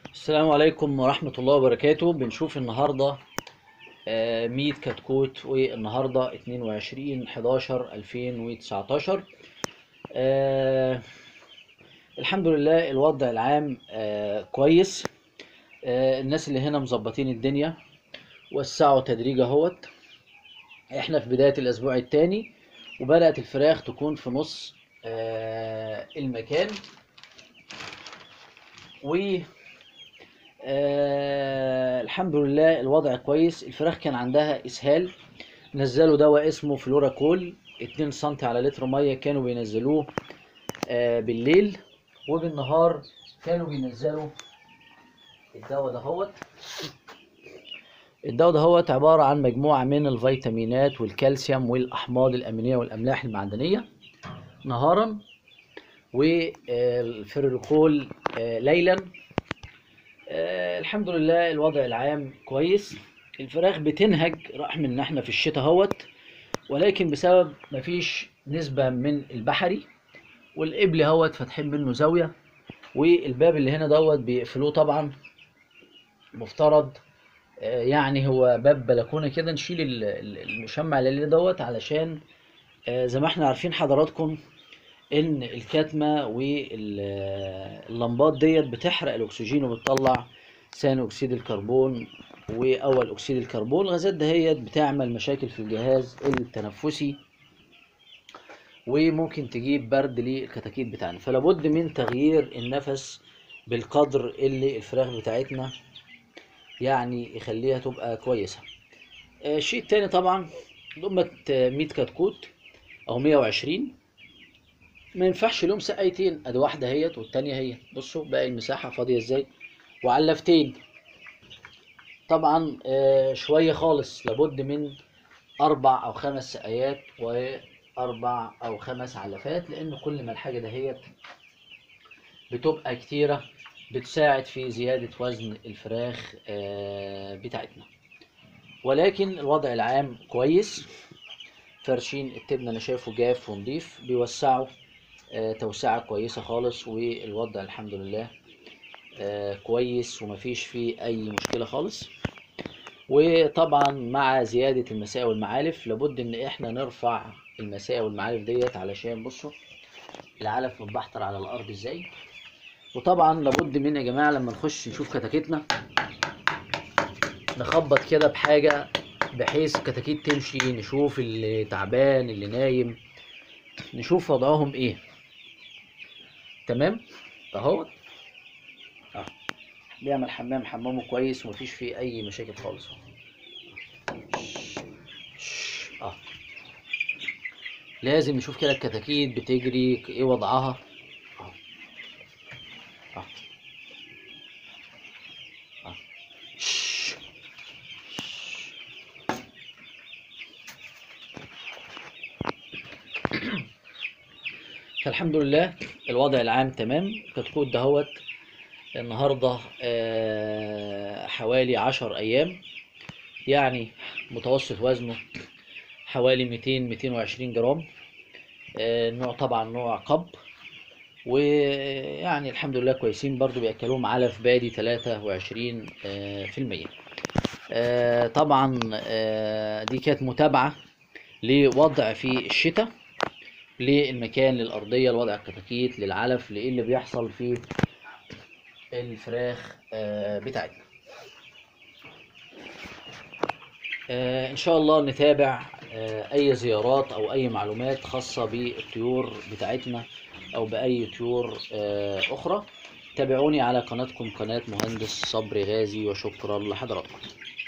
السلام عليكم ورحمة الله وبركاته بنشوف النهاردة آه، 100 كتكوت والنهاردة 22 11 2019 آه، الحمد لله الوضع العام آه، كويس آه، الناس اللي هنا مظبطين الدنيا وسعوا تدريج اهوت احنا في بداية الاسبوع الثاني وبدأت الفراخ تكون في نص آه، المكان و آه الحمد لله الوضع كويس الفراخ كان عندها اسهال نزلوا دواء اسمه فلوراكول 2 سم على لتر ميه كانوا بينزلوه آه بالليل وبالنهار كانوا بينزلوا الدواء دهوت الدواء دهوت عبارة عن مجموعة من الفيتامينات والكالسيوم والأحماض الأمينية والأملاح المعدنية نهارا والفيرولوكول آه ليلا آه الحمد لله الوضع العام كويس الفراخ بتنهج رغم ان احنا في الشتاء اهوت ولكن بسبب مفيش نسبة من البحري والقبل اهوت فاتحين منه زاوية والباب اللي هنا دوت بيقفلوه طبعا مفترض آه يعني هو باب بلكونة كده نشيل ال- ال- المشمع اللي دوت علشان آه زي ما احنا عارفين حضراتكم ان الكتمه واللمبات ديت بتحرق الاكسجين وبتطلع ثاني اكسيد الكربون واول اكسيد الكربون الغازات دهيت بتعمل مشاكل في الجهاز التنفسي وممكن تجيب برد للكتاكيت بتاعنا فلابد من تغيير النفس بالقدر اللي الفراخ بتاعتنا يعني يخليها تبقى كويسه آه، الشيء التاني طبعا ضمة 100 كتكوت او 120 ما ينفعش لهم سقايتين ادي واحده اهيت والتانيه هي بصوا باقي المساحه فاضيه ازاي وعلفتين طبعا آه، شويه خالص لابد من اربع او خمس سقايات واربع او خمس علفات لان كل ما الحاجه دهيت بتبقى كتيره بتساعد في زياده وزن الفراخ آه، بتاعتنا ولكن الوضع العام كويس فرشين التبن انا شايفه جاف ونضيف بيوسعوا آه، توسعة كويسة خالص والوضع الحمد لله آه، كويس ومفيش فيه أي مشكلة خالص وطبعا مع زيادة المساء والمعالف لابد إن إحنا نرفع المساء والمعالف ديت علشان بصوا العلف متبحتر على الأرض إزاي وطبعا لابد من يا جماعة لما نخش نشوف كتاكيتنا نخبط كده بحاجة بحيث الكتاكيت تمشي نشوف اللي تعبان اللي نايم نشوف وضعهم ايه تمام اهو اه بيعمل حمام حمامه كويس ومفيش فيه اي مشاكل خالص اه لازم نشوف كده الكتاكيت بتجري ايه وضعها اه اه اه شش. فالحمد لله الوضع العام تمام كتكوت دهوت النهارده آه، حوالي عشر ايام يعني متوسط وزنه حوالي 200 220 جرام آه، النوع طبعا نوع قب ويعني الحمد لله كويسين برضو بياكلوهم علف بادي 23 آه، في المية آه، طبعا آه، دي كانت متابعة لوضع في الشتاء للمكان للأرضية لوضع الكتاكيت للعلف لإيه اللي بيحصل في الفراخ آه، بتاعتنا آه، إن شاء الله نتابع آه، أي زيارات أو أي معلومات خاصة بالطيور بتاعتنا أو بأي طيور آه، أخرى تابعوني على قناتكم قناة مهندس صبري غازي وشكرا لحضراتكم